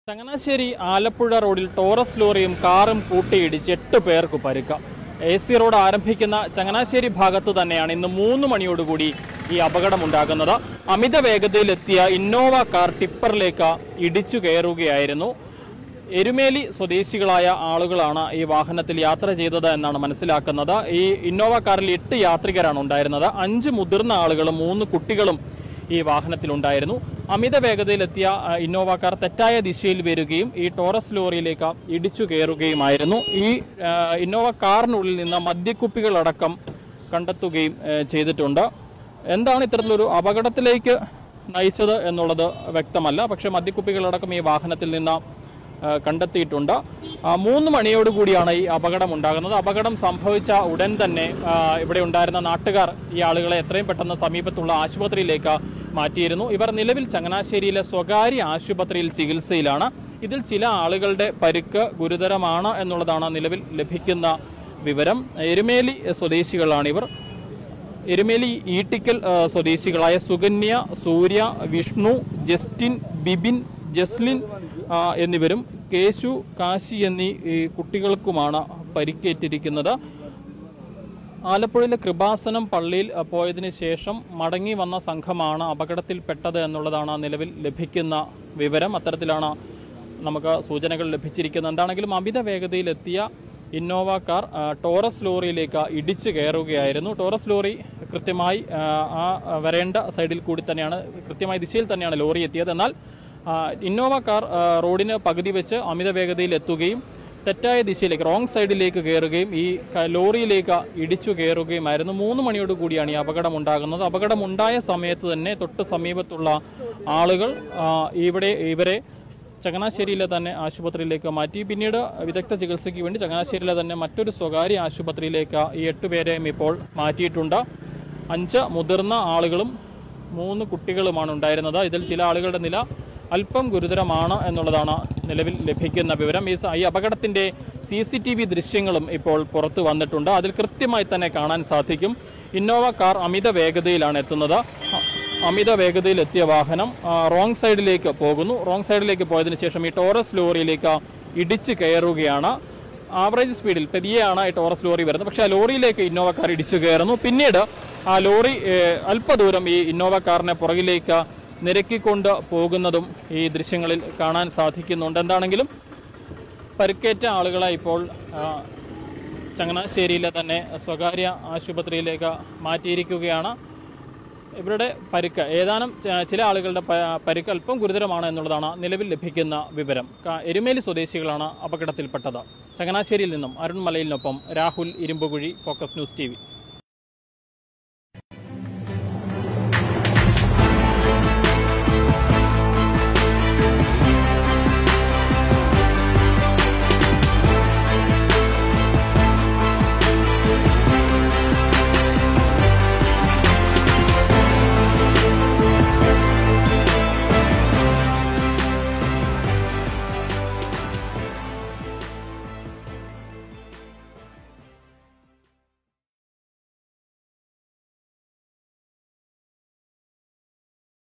ചങ്ങനാശ്ശേരി ആലപ്പുഴ റോഡിൽ ടോറസ് ലോറിയും കാറും കൂട്ടിയിടിച്ച് എട്ട് പേർക്ക് പരുക്ക എ സി റോഡ് ആരംഭിക്കുന്ന ചങ്ങനാശ്ശേരി ഭാഗത്ത് തന്നെയാണ് ഇന്ന് മൂന്ന് മണിയോടുകൂടി ഈ അപകടമുണ്ടാകുന്നത് അമിത വേഗതയിലെത്തിയ ഇന്നോവ കാർ ടിപ്പറിലേക്ക് ഇടിച്ചു കയറുകയായിരുന്നു എരുമേലി സ്വദേശികളായ ആളുകളാണ് ഈ വാഹനത്തിൽ യാത്ര ചെയ്തത് എന്നാണ് മനസ്സിലാക്കുന്നത് ഈ ഇന്നോവ കാറിൽ എട്ട് യാത്രികരാണ് ഉണ്ടായിരുന്നത് അഞ്ച് മുതിർന്ന ആളുകളും മൂന്ന് കുട്ടികളും ഈ വാഹനത്തിലുണ്ടായിരുന്നു അമിത വേഗതയിലെത്തിയ ആ, ഇന്നോവ കാർ തെറ്റായ ദിശയിൽ വരികയും ഈ ടോറസ് ലോറിയിലേക്ക് ഇടിച്ചു കയറുകയുമായിരുന്നു ഈ ആ, ഇന്നോവ കാറിനുള്ളിൽ നിന്ന് മദ്യക്കുപ്പികളടക്കം കണ്ടെത്തുകയും ആ, ചെയ്തിട്ടുണ്ട് എന്താണ് ഇത്തരത്തിലൊരു അപകടത്തിലേക്ക് നയിച്ചത് എന്നുള്ളത് വ്യക്തമല്ല പക്ഷേ മദ്യക്കുപ്പികളടക്കം ഈ വാഹനത്തിൽ നിന്ന് ആ, കണ്ടെത്തിയിട്ടുണ്ട് ആ, മൂന്ന് മണിയോടുകൂടിയാണ് ഈ അപകടം ഉണ്ടാകുന്നത് അപകടം സംഭവിച്ച ഉടൻ തന്നെ ആ, ഇവിടെ ഉണ്ടായിരുന്ന നാട്ടുകാർ ഈ ആളുകളെ എത്രയും പെട്ടെന്ന് സമീപത്തുള്ള ആശുപത്രിയിലേക്ക് മാറ്റിയിരുന്നു ഇവർ നിലവിൽ ചങ്ങനാശ്ശേരിയിലെ സ്വകാര്യ ആശുപത്രിയിൽ ചികിത്സയിലാണ് ഇതിൽ ചില ആളുകളുടെ പരിക്ക് ഗുരുതരമാണ് എന്നുള്ളതാണ് നിലവിൽ ലഭിക്കുന്ന വിവരം എരുമേലി സ്വദേശികളാണ് ഇവർ എരുമേലി ഈട്ടിക്കൽ ആ, സ്വദേശികളായ സുകന്യ സൂര്യ വിഷ്ണു ജസ്റ്റിൻ ബിബിൻ ജസ്ലിൻ ആ, എന്നിവരും കേശു കാശി എന്നീ ഈ കുട്ടികൾക്കുമാണ് പരിക്കേറ്റിരിക്കുന്നത് ആലപ്പുഴയിലെ കൃപാസനം പള്ളിയിൽ അ, പോയതിനു ശേഷം മടങ്ങി വന്ന സംഘമാണ് അപകടത്തിൽപ്പെട്ടത് എന്നുള്ളതാണ് നിലവിൽ ലഭിക്കുന്ന വിവരം അത്തരത്തിലാണ് നമുക്ക് സൂചനകൾ ലഭിച്ചിരിക്കുന്നത് എന്താണെങ്കിലും അമിത വേഗതയിലെത്തിയ ഇന്നോവ കാർ ആ, ടോറസ് ലോറിയിലേക്ക് ഇടിച്ചു കയറുകയായിരുന്നു ടോറസ് ലോറി കൃത്യമായി ആ, ആ വരേണ്ട സൈഡിൽ കൂടി തന്നെയാണ് കൃത്യമായ ദിശയിൽ തന്നെയാണ് ലോറി എത്തിയത് എന്നാൽ ആ, ഇന്നോവ കാർ ആ, റോഡിന് പകുതി വെച്ച് അമിത വേഗതയിൽ എത്തുകയും തെറ്റായ ദിശയിലേക്ക് റോങ് സൈഡിലേക്ക് കയറുകയും ഈ ക- ലോറിയിലേക്ക് ഇടിച്ചു കയറുകയുമായിരുന്നു മൂന്ന് മണിയോട് കൂടിയാണ് ഈ അപകടം ഉണ്ടാകുന്നത് അപകടമുണ്ടായ സമയത്ത് തന്നെ തൊട്ട് സമീപത്തുള്ള ആളുകൾ ആ, ഇവിടെ ഇവരെ ചങ്ങനാശ്ശേരിയിലെ തന്നെ ആശുപത്രിയിലേക്ക് മാറ്റി പിന്നീട് വിദഗ്ധ ചികിത്സയ്ക്ക് വേണ്ടി ചങ്ങനാശ്ശേരിയിലെ തന്നെ മറ്റൊരു സ്വകാര്യ ആശുപത്രിയിലേക്ക് ഈ എട്ടുപേരെയും ഇപ്പോൾ മാറ്റിയിട്ടുണ്ട് അഞ്ച് മുതിർന്ന ആളുകളും മൂന്ന് കുട്ടികളുമാണ് ഉണ്ടായിരുന്നത് ഇതിൽ ചില ആളുകളുടെ നില അല്പം ഗുരുതരമാണ് എന്നുള്ളതാണ് നിലവിൽ ലഭിക്കുന്ന വിവരം ഈ സ- ഈ അപകടത്തിന്റെ സി സി ടി വി ദൃശ്യങ്ങളും ഇപ്പോൾ പുറത്തു വന്നിട്ടുണ്ട് അതിൽ കൃത്യമായി തന്നെ കാണാൻ സാധിക്കും ഇന്നോവ കാർ അമിത വേഗതയിലാണ് എത്തുന്നത് അ- അമിത വേഗതയിൽ എത്തിയ വാഹനം ആ, റോങ് സൈഡിലേക്ക് പോകുന്നു റോങ് സൈഡിലേക്ക് പോയതിനു ശേഷം ഈ ടോറസ് ലോറിയിലേക്ക് ഇടിച്ച് കയറുകയാണ് ആവറേജ് സ്പീഡിൽ പെരിയാണ് ഈ ടോറസ് ലോറി വരുന്നത് പക്ഷേ ആ ലോറിയിലേക്ക് ഇന്നോവ കാർ ഇടിച്ചു കയറുന്നു പിന്നീട് ആ ലോറി ഏഹ്, അല്പദൂരം ഈ ഇന്നോവ കാറിനെ പുറകിലേക്ക് നിരക്കിക്കൊണ്ട് പോകുന്നതും ഈ ദൃശ്യങ്ങളിൽ കാണാൻ സാധിക്കുന്നുണ്ട് എന്താണെങ്കിലും പരിക്കേറ്റ ആളുകളെ ഇപ്പോൾ ആ, ചങ്ങനാശ്ശേരിയിലെ തന്നെ സ്വകാര്യ ആശുപത്രിയിലേക്ക് മാറ്റിയിരിക്കുകയാണ് ഇവരുടെ പരിക്ക് ഏതാനും ച- ചില ആളുകളുടെ പ- പരിക്ക് അല്പം ഗുരുതരമാണ് എന്നുള്ളതാണ് നിലവിൽ ലഭിക്കുന്ന വിവരം ക- എരുമേലി സ്വദേശികളാണ് അപകടത്തിൽപ്പെട്ടത് ചങ്ങനാശ്ശേരിയിൽ നിന്നും അരുൺ മലയിലിനൊപ്പം Rahul Irumpukuzhi Focus News T